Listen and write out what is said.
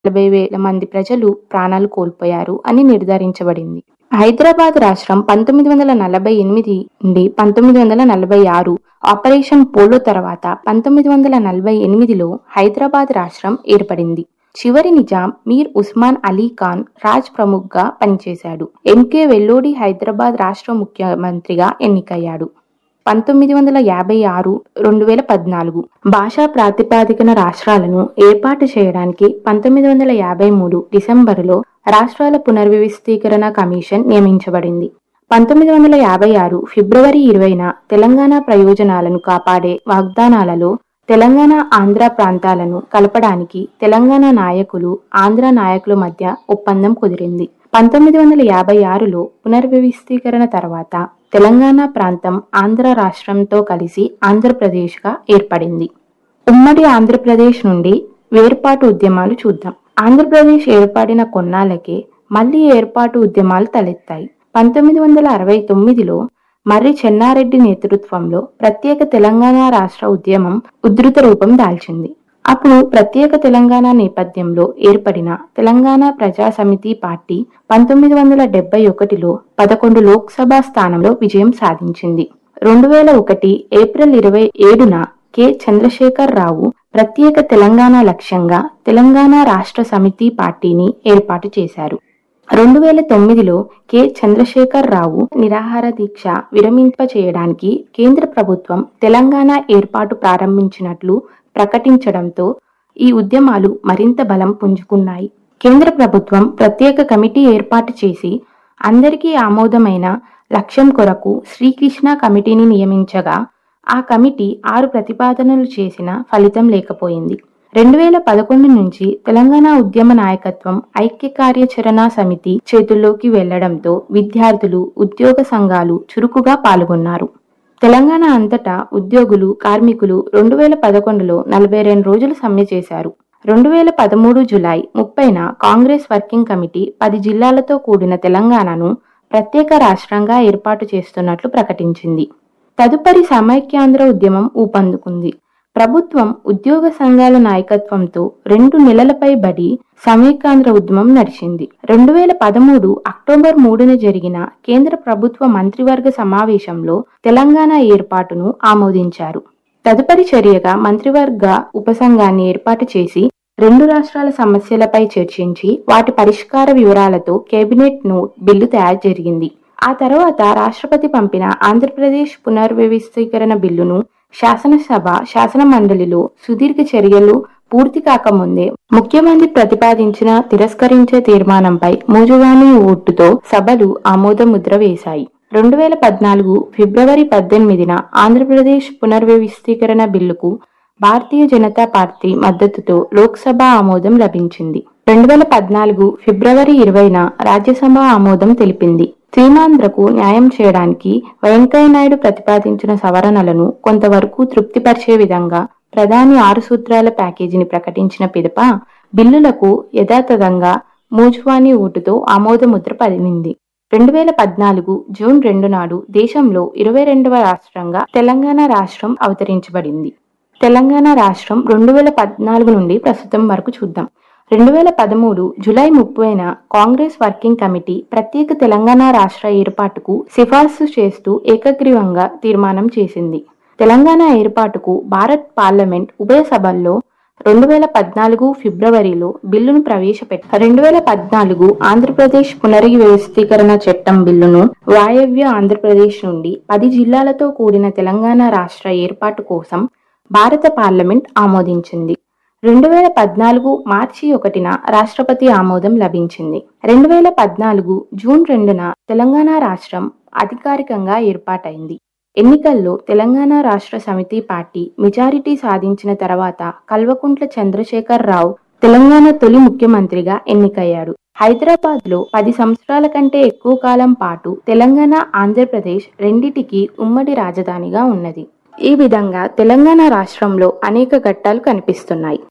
నలభై వేల మంది ప్రజలు ప్రాణాలు కోల్పోయారు అని నిర్ధారించబడింది హైదరాబాద్ రాష్ట్రం పంతొమ్మిది వందల నలభై ఎనిమిది నుండి పంతొమ్మిది వందల నలభై ఆరు ఆపరేషన్ పోలో తర్వాత పంతొమ్మిది వందల నలభై ఎనిమిదిలో హైదరాబాద్ రాష్ట్రం ఏర్పడింది చివరి నిజాం మీర్ ఉస్మాన్ అలీ ఖాన్ రాజ్ ప్రముఖ్గా పనిచేశాడు ఎంకే వెల్లోడి హైదరాబాద్ రాష్ట్ర ముఖ్యమంత్రిగా ఎన్నికయ్యాడు పంతొమ్మిది వందల యాభై ఆరు రెండు వేల పద్నాలుగు భాషా ప్రాతిపాదికన రాష్ట్రాలను ఏర్పాటు చేయడానికి పంతొమ్మిది వందల యాభై మూడు డిసెంబరులో రాష్ట్రాల పునర్వ్యవస్థీకరణ కమిషన్ నియమించబడింది పంతొమ్మిది వందల యాభై ఆరు ఫిబ్రవరి ఇరవైన తెలంగాణ ప్రయోజనాలను కాపాడే వాగ్దానాలలో తెలంగాణ ఆంధ్ర ప్రాంతాలను కలపడానికి తెలంగాణ నాయకులు ఆంధ్ర నాయకుల మధ్య ఒప్పందం కుదిరింది పంతొమ్మిది వందల యాభై ఆరులో పునర్వ్యవస్థీకరణ తర్వాత తెలంగాణ ప్రాంతం ఆంధ్ర రాష్ట్రంతో కలిసి ఆంధ్రప్రదేశ్గా ఏర్పడింది ఉమ్మడి ఆంధ్రప్రదేశ్ నుండి వేర్పాటు ఉద్యమాలు చూద్దాం ఆంధ్రప్రదేశ్ ఏర్పడిన కొన్నాళ్ళకే మళ్లీ ఏర్పాటు ఉద్యమాలు తలెత్తాయి పంతొమ్మిది వందల అరవై తొమ్మిదిలో మర్రి చెన్నారెడ్డి నేతృత్వంలో ప్రత్యేక తెలంగాణ రాష్ట్ర ఉద్యమం ఉధృత రూపం దాల్చింది అప్పుడు ప్రత్యేక తెలంగాణ నేపథ్యంలో ఏర్పడిన తెలంగాణ ప్రజా సమితి పార్టీ పంతొమ్మిది వందల డెబ్బై ఒకటిలో పదకొండు లోక్సభ స్థానంలో విజయం సాధించింది రెండు వేల ఒకటి ఏప్రిల్ ఇరవై ఏడున కె చంద్రశేఖర్ రావు ప్రత్యేక తెలంగాణ లక్ష్యంగా తెలంగాణ రాష్ట్ర సమితి పార్టీని ఏర్పాటు చేశారు రెండు వేల తొమ్మిదిలో కె చంద్రశేఖర్ రావు నిరాహార దీక్ష విరమింప చేయడానికి కేంద్ర ప్రభుత్వం తెలంగాణ ఏర్పాటు ప్రారంభించినట్లు ప్రకటించడంతో ఈ ఉద్యమాలు మరింత బలం పుంజుకున్నాయి కేంద్ర ప్రభుత్వం ప్రత్యేక కమిటీ ఏర్పాటు చేసి అందరికీ ఆమోదమైన లక్ష్యం కొరకు శ్రీకృష్ణ కమిటీని నియమించగా ఆ కమిటీ ఆరు ప్రతిపాదనలు చేసిన ఫలితం లేకపోయింది రెండు వేల పదకొండు నుంచి తెలంగాణ ఉద్యమ నాయకత్వం ఐక్య కార్యాచరణ సమితి చేతుల్లోకి వెళ్లడంతో విద్యార్థులు ఉద్యోగ సంఘాలు చురుకుగా పాల్గొన్నారు తెలంగాణ అంతటా ఉద్యోగులు కార్మికులు రెండు వేల పదకొండులో నలభై రెండు రోజులు సమ్మె చేశారు రెండు వేల పదమూడు జులై ముప్పైన కాంగ్రెస్ వర్కింగ్ కమిటీ పది జిల్లాలతో కూడిన తెలంగాణను ప్రత్యేక రాష్ట్రంగా ఏర్పాటు చేస్తున్నట్లు ప్రకటించింది తదుపరి సమైక్యాంధ్ర ఉద్యమం ఊపందుకుంది ప్రభుత్వం ఉద్యోగ సంఘాల నాయకత్వంతో రెండు నెలలపై బడి సమైక్యాంధ్ర ఉద్యమం నడిచింది రెండు వేల పదమూడు అక్టోబర్ మూడున జరిగిన కేంద్ర ప్రభుత్వ మంత్రివర్గ సమావేశంలో తెలంగాణ ఏర్పాటును ఆమోదించారు తదుపరి చర్యగా మంత్రివర్గ ఉపసంఘాన్ని ఏర్పాటు చేసి రెండు రాష్ట్రాల సమస్యలపై చర్చించి వాటి పరిష్కార వివరాలతో కేబినెట్ నోట్ బిల్లు తయారు జరిగింది ఆ తర్వాత రాష్ట్రపతి పంపిన ఆంధ్రప్రదేశ్ పునర్వ్యవస్థీకరణ బిల్లును శాసనసభ శాసన మండలిలో సుదీర్ఘ చర్యలు పూర్తి కాకముందే ముఖ్యమంత్రి ప్రతిపాదించిన తిరస్కరించే తీర్మానంపై మూజువాణి ఓటుతో సభలు ఆమోద ముద్ర వేశాయి రెండు వేల పద్నాలుగు ఫిబ్రవరి పద్దెనిమిదిన ఆంధ్రప్రదేశ్ పునర్వ్యవస్థీకరణ బిల్లుకు భారతీయ జనతా పార్టీ మద్దతుతో లోక్సభ ఆమోదం లభించింది రెండు వేల పద్నాలుగు ఫిబ్రవరి ఇరవైన రాజ్యసభ ఆమోదం తెలిపింది సీమాంధ్రకు న్యాయం చేయడానికి వెంకయ్యనాయుడు ప్రతిపాదించిన సవరణలను కొంతవరకు తృప్తిపరిచే విధంగా ప్రధాని ఆరు సూత్రాల ప్యాకేజీని ప్రకటించిన పిదప బిల్లులకు యథాతథంగా మూజ్వానీ ఓటుతో ఆమోద ముద్ర పడింది రెండు వేల పద్నాలుగు జూన్ రెండు నాడు దేశంలో ఇరవై రెండవ రాష్ట్రంగా తెలంగాణ రాష్ట్రం అవతరించబడింది తెలంగాణ రాష్ట్రం రెండు వేల పద్నాలుగు నుండి ప్రస్తుతం వరకు చూద్దాం రెండు వేల పదమూడు జులై ముప్పైన కాంగ్రెస్ వర్కింగ్ కమిటీ ప్రత్యేక తెలంగాణ రాష్ట్ర ఏర్పాటుకు సిఫార్సు చేస్తూ ఏకగ్రీవంగా తీర్మానం చేసింది తెలంగాణ ఏర్పాటుకు భారత్ పార్లమెంట్ ఉభయ సభల్లో రెండు వేల పద్నాలుగు ఫిబ్రవరిలో బిల్లును ప్రవేశపెట్టారు రెండు వేల పద్నాలుగు ఆంధ్రప్రదేశ్ పునర్వ్యవస్థీకరణ చట్టం బిల్లును వాయవ్య ఆంధ్రప్రదేశ్ నుండి పది జిల్లాలతో కూడిన తెలంగాణ రాష్ట్ర ఏర్పాటు కోసం భారత పార్లమెంట్ ఆమోదించింది రెండు వేల పద్నాలుగు మార్చి ఒకటిన రాష్ట్రపతి ఆమోదం లభించింది రెండు వేల పద్నాలుగు జూన్ రెండున తెలంగాణ రాష్ట్రం అధికారికంగా ఏర్పాటైంది ఎన్నికల్లో తెలంగాణ రాష్ట్ర సమితి పార్టీ మెజారిటీ సాధించిన తర్వాత కల్వకుంట్ల చంద్రశేఖర్ రావు తెలంగాణ తొలి ముఖ్యమంత్రిగా ఎన్నికయ్యాడు హైదరాబాద్ లో పది సంవత్సరాల కంటే ఎక్కువ కాలం పాటు తెలంగాణ ఆంధ్రప్రదేశ్ రెండిటికి ఉమ్మడి రాజధానిగా ఉన్నది ఈ విధంగా తెలంగాణ రాష్ట్రంలో అనేక ఘట్టాలు కనిపిస్తున్నాయి